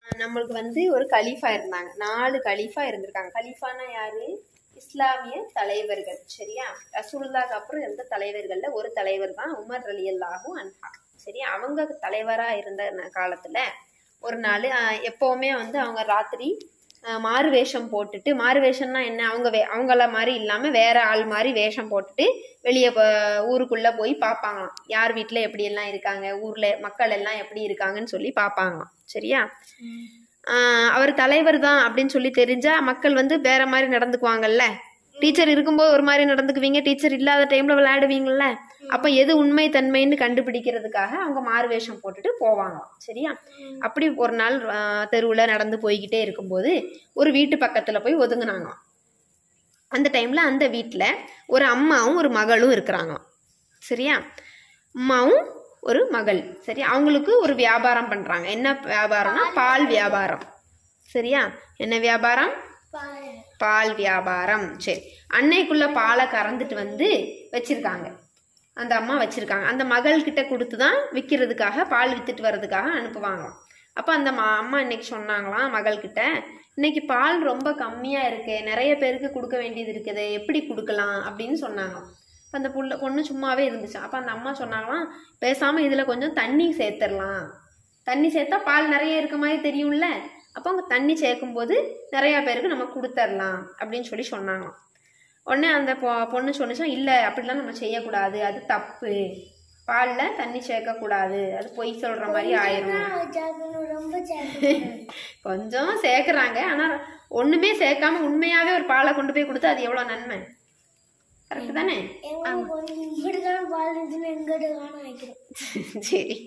நம்மளுக்கு வந்து ஒரு கலீஃபா இருந்தாங்க நாலு கலீஃபா இருந்திருக்காங்க கலீஃபானா யாரு இஸ்லாமிய தலைவர்கள் சரியா ரசூலுல்லாஹ்க்கு அப்புறம் எந்த தலைவர்கள்ல ஒரு தலைவர் தான் உமர் ரலியல்லாஹு அன்ஹா சரியா அவங்க தலைவரா இருந்த ந- காலத்துல ஒரு நாள் ஆஹ், எப்பவுமே வந்து அவங்க ராத்திரி ஆஹ், மாறு வேஷம் போட்டுட்டு மாறு வேஷம்னா என்ன அவங்க வே அவங்கள மாதிரி இல்லாம வேற ஆள் மாதிரி வேஷம் போட்டுட்டு வெளியே ஊருக்குள்ள போய் பார்ப்பாங்களாம் யார் வீட்டுல எப்படி எல்லாம் இருக்காங்க ஊர்ல மக்கள் எல்லாம் எப்படி இருக்காங்கன்னு சொல்லி பார்ப்பாங்களாம் சரியா ஆஹ் அவர் தலைவர் தான் அப்படின்னு சொல்லி தெரிஞ்சா மக்கள் வந்து வேற மாதிரி நடந்துக்குவாங்கல்ல டீச்சர் இருக்கும்போது ஒரு மாதிரி நடந்துக்குவீங்க டீச்சர் இல்லாத டைம்ல விளையாடுவீங்கல்ல அப்ப எது உண்மை தன்மைன்னு கண்டுபிடிக்கிறதுக்காக அவங்க மாறு வேஷம் போட்டுட்டு போவாங்களாம் சரியா அப்படி ஒரு நாள் ஆஹ் தெருவுல நடந்து போய்கிட்டே இருக்கும்போது ஒரு வீட்டு பக்கத்துல போய் ஒதுங்குனாங்களாம் அந்த டைம்ல அந்த வீட்ல ஒரு அம்மாவும் ஒரு மகளும் இருக்கிறாங்களாம் சரியா அம்மாவும் ஒரு மகள் சரி அவங்களுக்கு ஒரு வியாபாரம் பண்றாங்க என்ன வியாபாரம்னா பால் வியாபாரம் சரியா என்ன வியாபாரம் பால் வியாபாரம் சரி அன்னைக்குள்ள பாலை கறந்துட்டு வந்து வச்சிருக்காங்க அந்த அம்மா வச்சிருக்காங்க அந்த மகள் கிட்ட கொடுத்து தான் விற்கிறதுக்காக பால் வித்துட்டு வர்றதுக்காக அனுப்புவாங்களாம் அப்போ அந்த மா அம்மா இன்னைக்கு சொன்னாங்களாம் மகள்கிட்ட இன்னைக்கு பால் ரொம்ப கம்மியா இருக்கு நிறைய பேருக்கு கொடுக்க வேண்டியது இருக்குது எப்படி கொடுக்கலாம் அப்படின்னு சொன்னாங்களாம் அப்ப அந்த புள்ள பொண்ணு சும்மாவே இருந்துச்சு அப்போ அந்த அம்மா சொன்னாங்களாம் பேசாம இதுல கொஞ்சம் தண்ணி சேர்த்துடலாம் தண்ணி சேர்த்தா பால் நிறைய இருக்க மாதிரி தெரியும்ல அப்போ அவங்க தண்ணி சேர்க்கும்போது நிறைய பேருக்கு நம்ம கொடுத்துடலாம் அப்படின்னு சொல்லி சொன்னாங்களாம் உடனே அந்த பொ- பொண்ணு சொன்னிச்சா இல்லை அப்படிலாம் நம்ம செய்யக்கூடாது அது தப்பு பாலில் தண்ணி சேர்க்கக்கூடாது அது பொய் சொல்கிற மாதிரி ஆயிரும் ரொம்ப கொஞ்சம் சேர்க்குறாங்க ஆனால் ஒன்றுமே சேர்க்காம உண்மையாகவே ஒரு பாலை கொண்டு போய் கொடுத்தா அது எவ்வளோ நன்மை கரெக்டு தானே இப்படிதான் வாழ்ந்துன்னு எங்கிட்ட காணும் வைக்கிறேன் சரி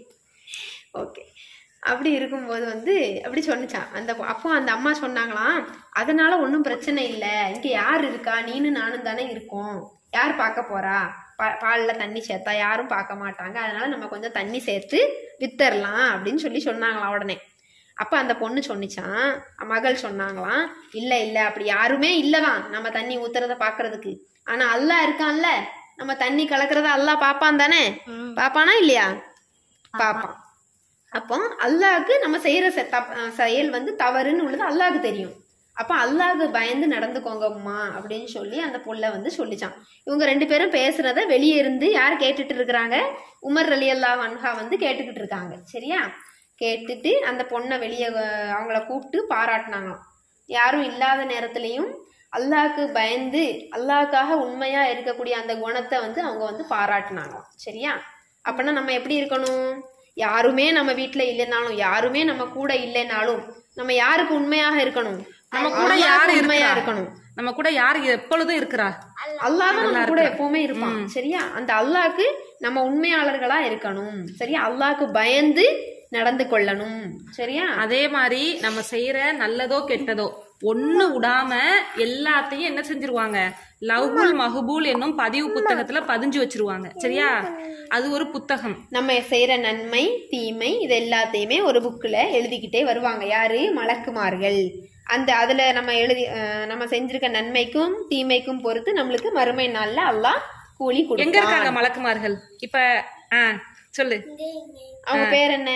ஓகே அப்படி இருக்கும்போது வந்து அப்படி சொன்னிச்சான் அந்த பொ- அப்போ அந்த அம்மா சொன்னாங்களாம் அதனால ஒன்றும் பிரச்சனை இல்லை இங்க யார் இருக்கா நீனு நானும் தானே இருக்கோம் யார் பார்க்க போறா பா பாலில் தண்ணி சேர்த்தா யாரும் பார்க்க மாட்டாங்க அதனால நம்ம கொஞ்சம் தண்ணி சேர்த்து வித்தரலாம் அப்படின்னு சொல்லி சொன்னாங்களாம் உடனே அப்ப அந்த பொண்ணு சொன்னிச்சான் மகள் சொன்னாங்களாம் இல்ல இல்ல அப்படி யாருமே இல்லதான் நம்ம தண்ணி ஊத்துறத பாக்குறதுக்கு ஆனா அல்லாஹ் இருக்கான்ல நம்ம தண்ணி கலக்கிறத அல்லாஹ் பாப்பான் தானே பாப்பானா இல்லையா பாப்பான் அப்போ அல்லாஹ்க்கு நம்ம செய்யற செ- தப்- அஹ் செயல் வந்து தவறுன்னு உள்ளது அல்லாஹ்க்கு தெரியும் அப்ப அல்லாஹ்க்கு பயந்து நடந்துக்கோங்கம்மா அப்படின்னு சொல்லி அந்த புள்ள வந்து சொல்லிச்சான் இவங்க ரெண்டு பேரும் பேசுறத வெளியே இருந்து யார் கேட்டுட்டு இருக்கிறாங்க உமர் அலி அல்லா வன்ஹா வந்து கேட்டுக்கிட்டு இருக்காங்க சரியா கேட்டுட்டு அந்த பொண்ணை வெளியே அவங்கள கூப்பிட்டு பாராட்டினாங்களாம் யாரும் இல்லாத நேரத்துலையும் அல்லாஹ்க்கு பயந்து அல்லாஹ்க்காக உண்மையா இருக்கக்கூடிய அந்த குணத்தை வந்து அவங்க வந்து பாராட்டினாங்களாம் சரியா அப்பனா நம்ம எப்படி இருக்கணும் யாருமே நம்ம வீட்ல இல்லைனாலும் யாருமே நம்ம கூட இல்லைனாலும் நம்ம யாருக்கு உண்மையாக இருக்கணும் நம்ம கூட அல்லாஹ்க்கு யாரு உண்மையா இருக்கிறா? இருக்கணும் நம்ம கூட யார் எப்பொழுதும் இருக்கிறா அல்லாஹ் தான் நம்ம கூட எப்பவுமே இருப்பான் சரியா அந்த அல்லாஹ்க்கு நம்ம உண்மையாளர்களா இருக்கணும் சரியா அல்லாஹ்க்கு பயந்து நடந்து கொள்ளணும் சரியா அதே மாதிரி நம்ம செய்யற நல்லதோ கெட்டதோ ஒண்ணு விடாம எல்லாத்தையும் என்ன செஞ்சிருவாங்க லவ்ஹுல் மஹபூல் என்னும் பதிவு புத்தகத்துல பதிஞ்சு வச்சிருவாங்க சரியா அது ஒரு புத்தகம் நம்ம செய்யற நன்மை தீமை இது எல்லாத்தையுமே ஒரு புக்ல எழுதிக்கிட்டே வருவாங்க யாரு மலக்குமார்கள் அந்த அதுல நம்ம எழுதி அஹ், நம்ம செஞ்சிருக்க நன்மைக்கும் தீமைக்கும் பொறுத்து நம்மளுக்கு மறுமை நாள்ல அல்லாஹ் கூலி எங்க கொடுப்பான் இருக்காங்க மலக்குமார்கள் இப்ப ஆ சொல்லு அவங்க பேர் என்ன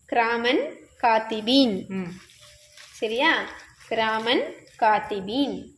கிராமன் காத்திபீன் ம். சரியா கிராமன் காத்திபீன்